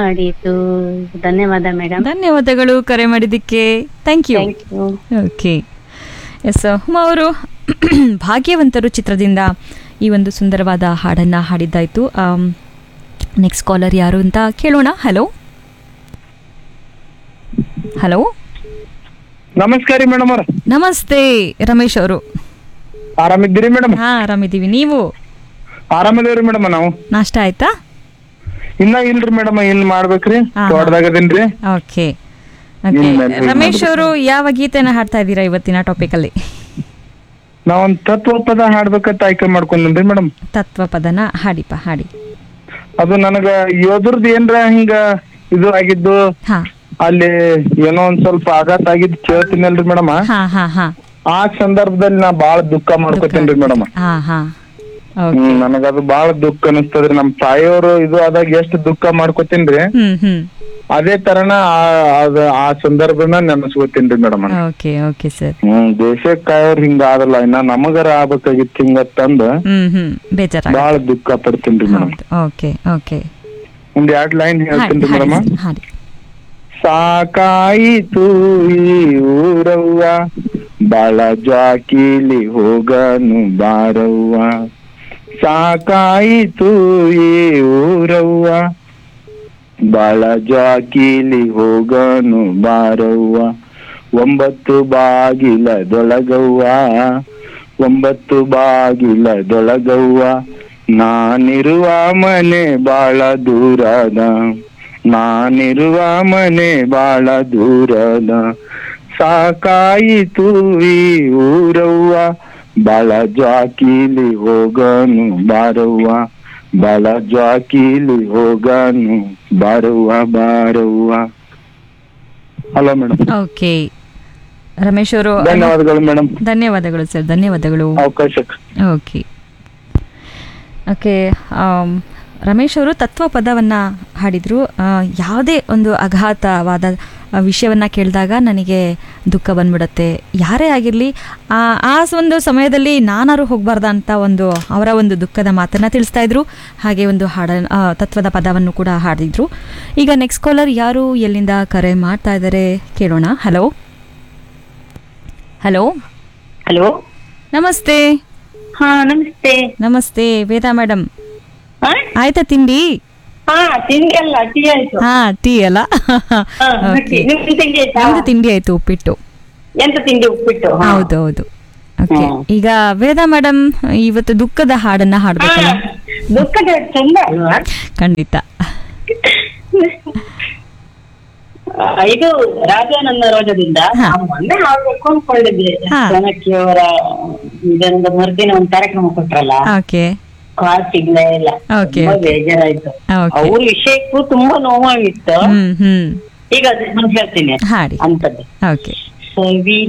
ಮಾಡಿತು ಧನ್ಯವಾದ ಮೇಡಮ್ ಧನ್ಯವಾದಗಳು ಕರೆ ಮಾಡಿದ್ದಕ್ಕೆ thank you thank you okay yes Huma ಅವರು ಭಾಗ್ಯವಂತರು ಚಿತ್ರದಿಂದ ಈ ಒಂದು ಸುಂದರವಾದ ಹಾಡನ್ನು ಹಾಡಿದ್ದಾಯಿತು ನೆಕ್ಸ್ಟ್ ಕಾಲರ್ ಯಾರು ಅಂತ ಕೇಳೋಣ ಹಲೋ ಹಲೋ ನಮಸ್ಕಾರ ರೀ ಮೇಡಮ್ ಅವ್ರ ನಮಸ್ತೆ ರಮೇಶ್ ಅವರು ಆರಾಮಿದ್ದೀರಿ ಮೇಡಮ್ ಹಾ ಆರಾಮಿದ್ದೀವಿ ನೀವು ಆರಾಮಿದೇವ್ರಿ ಮೇಡಮ್ ನಾವು ನಾಷ್ಟ ಆಯ್ತಾ ಇನ್ನ ಇಲ್ರಿ ಮೇಡಮ್ ಇನ್ ಮಾಡ್ಬೇಕ್ರಿ ಹಾ, ಹಾ. ತೋಟದಾಗದೇನ್ರಿ ಓಕೆ ಓಕೆ ಇಲ್ಲ, ಇಲ್ಲ, ರಮೇಶ್ ಇಲ್ಲ. ಅವರು ಯಾವ ಗೀತೆನ ಹಾಡ್ತಾ ಇದ್ದೀರಾ ಇವತ್ತಿನ ಟಾಪಿಕಲ್ಲಿ ನಾವೊಂದ್ ತತ್ವ ಪದ ಹಾಡ್ಬೇಕಂತ ಆಯ್ಕೆ ಮಾಡ್ಕೊಂಡ್ರಿ ಮೇಡಮ್ ತತ್ವ ಪದನ ಹಾಡಿಪ ಹಾಡಿ ಅದು ನನಗ ಯೋಧರ್ದು ಏನ್ರ ಹಿಂಗ ಇದು ಆಗಿದ್ದು ಹಾ ಅಲ್ಲಿ ಏನೋ ಒಂದ್ ಸ್ವಲ್ಪ ಆಘಾತ ಆಗಿದ್ದು ಕೇಳ್ತೀನಲ್ರಿ ಮೇಡಮ್ ಹಾ ಹಾ ಹಾ ಆ ಸಂದರ್ಭದಲ್ಲಿ ನಾ ಬಾಳ ದುಃಖ ಮಾಡ್ಕೊತೇನ್ರಿ ಮೇಡಮ್ ಹಾ ಹಾ ಓಕೆ ಹ್ಮ್ ನನಗದು ಬಾಳ ದುಃಖ ಅನಿಸ್ತದ್ರಿ ನಮ್ ತಾಯಿಯವರು ಇದು ಆದಾಗ ಎಷ್ಟ್ ದುಃಖ ಮಾಡ್ಕೊತೇನ್ರಿ ಹ್ಮ್ ಹ್ಮ್ ಅದೇ ತರನ ಆ- ಅದ ಆ ಸಂದರ್ಭನ ನೆನಸ್ಕೊತೇನ್ರಿ madam okay okay sir hmm ದೇಶಕ್ ಕಾಯೋರ್ ಹಿಂಗ ಆಗಲ್ಲ ಇನ್ನ ನಮಗರ ಆಗ್ಬೇಕಾಗಿತ್ತು ಹಿಂಗ ತಂದ ಹ್ಮ್ ಹ್ಮ್ ಬೇಜಾರಾಗ ಬಾಳ ದುಃಖ ಪಡ್ತೀನ್ರಿ ಮೇಡಮ್ ಹೌದು ಓಕೆ ಓಕೆ ಒಂದ್ ಎರಡ್ ಲೈನ್ ಹಾಡಿ ಹೇಳ್ತೀನಿ ಹಾಡಿ ಮೇಡಮ್ sir, ಹಾಡಿ ಸಾಕಾಯಿತು ಈ ಊರವ್ವ ಬಾಳ ಜಾಕಿಲಿ ಹೋಗನು ಬಾರವ್ವ ಸಾಕಾಯಿತು ಈ ಊರವ್ವ ಬಾಳ ಜಾಕಿಲಿ ಹೋಗನು ಬಾರವ್ವ ಒಂಬತ್ತು ಬಾಗಿಲದೊಳಗವ್ವ ಒಂಬತ್ತು ಬಾಗಿಲದೊಳಗವ್ವ ನಾನಿರುವ ಮನೆ ಬಾಳ ದೂರದ ನಾನಿರುವ ಮನೆ ಬಾಳ ದೂರದ ಸಾಕಾಯಿತು ಈ ಊರವ್ವ ಬಾಳ ಜಾಕಿಲಿ ಹೋಗನು ಬಾರವ್ವ ಬಾಳ ಜಾಕಿಲಿ ಹೋಗನು ಬಾರವ್ವ ಬಾರವ್ವ ಹಲೋ ಮೇಡಮ್ ಓಕೆ ರಮೇಶ್ ಅವರು ಧನ್ಯವಾದಗಳು ಮೇಡಮ್ ಧನ್ಯವಾದಗಳು ಸರ್ ಧನ್ಯವಾದಗಳು ಅವಕಾಶಕ್ಕೆ ಓಕೆ ಓಕೆ ಆಮ್, ರಮೇಶ್ ಅವರು ತತ್ವ ಪದವನ್ನು ಹಾಡಿದರು ಯಾವುದೇ ಒಂದು ಅಘಾತವಾದ ವಿಷಯವನ್ನು ಕೇಳಿದಾಗ ನನಗೆ ದುಃಖ ಬಂದ್ಬಿಡುತ್ತೆ ಯಾರೇ ಆಗಿರಲಿ ಆ ಒಂದು ಸಮಯದಲ್ಲಿ ನಾನಾರು ಹೋಗಬಾರ್ದ ಅಂತ ಒಂದು ಅವರ ಒಂದು ದುಃಖದ ಮಾತನ್ನು ತಿಳಿಸ್ತಾ ಇದ್ರು ಹಾಗೆ ಒಂದು ಹಾಡ ಆ, ತತ್ವದ ಪದವನ್ನು ಕೂಡ ಹಾಡಿದ್ರು ಈಗ ನೆಕ್ಸ್ಟ್ ಕಾಲರ್ ಯಾರು ಎಲ್ಲಿಂದ ಕರೆ ಮಾಡ್ತಾ ಇದ್ದಾರೆ ಕೇಳೋಣ ಹಲೋ ಹಲೋ ಹಲೋ ನಮಸ್ತೆ ಹಾ ನಮಸ್ತೆ ನಮಸ್ತೆ ವೇದಾ ಮೇಡಮ್ ಹಾ? ಆಯ್ತಾ ತಿಂಡಿ ಹಾ ತಿಂಡಿ ಅಲ್ಲ ಟೀ ಆಯ್ತು ಹಾ ಟೀ ಅಲ್ಲ ಹಾ, Okay. ನಿಮ್ದು ತಿಂಡಿ ಆಯ್ತಾ ನಮ್ದು ತಿಂಡಿ ಆಯ್ತು ಉಪ್ಪಿಟ್ಟು ಎಂತ ತಿಂಡಿ ಉಪ್ಪಿಟ್ಟು ಹಾ. ಹೌದು ಹೌದು ಓಕೆ ಹ್ಮ್. ಈಗ ವೇದಾ ಮೇಡಮ್ ಇವತ್ತು ದುಃಖದ ಹಾಡನ್ನ ಹಾಡ್ಬೇಕಲ್ಲ ಹಾ, ದುಃಖದ ಚಂದ ಅಲ್ವಾ ಖಂಡಿತ ಆ, ಇದು ರಾಜಾನಂದ ರೋಜದಿಂದ ಹಾ. ನಾವು ಮೊನ್ನೆ ಹಾಡ್ಬೇಕು ಅನ್ಕೊಂಡಿದ್ವಿ ಹಾ. ಜನಕ್ಕೆ ಅವರ ಇದೊಂದು ಮರುದಿನ ಒಂದು ಕಾರ್ಯಕ್ರಮ ಕೊಟ್ರಲ್ಲ ಓಕೆ ಕಾಲ್ ಸಿಗ್ಲೇ ಇಲ್ಲ Okay, ತುಂಬಾ okay. ಬೇಜಾರಾಯ್ತು ಓಕೆ ಅವ್ರ ವಿಷಯಕ್ಕೂ ತುಂಬಾ ನೋವಾಗಿತ್ತು ಹ್ಮ್ ಹ್ಮ್ ಈಗ ಅದನ್ನ ಹೇಳ್ತೀನಿ ಹಾಡಿ ಅಂತದ್ದು ಓಕೆ ಸವಿ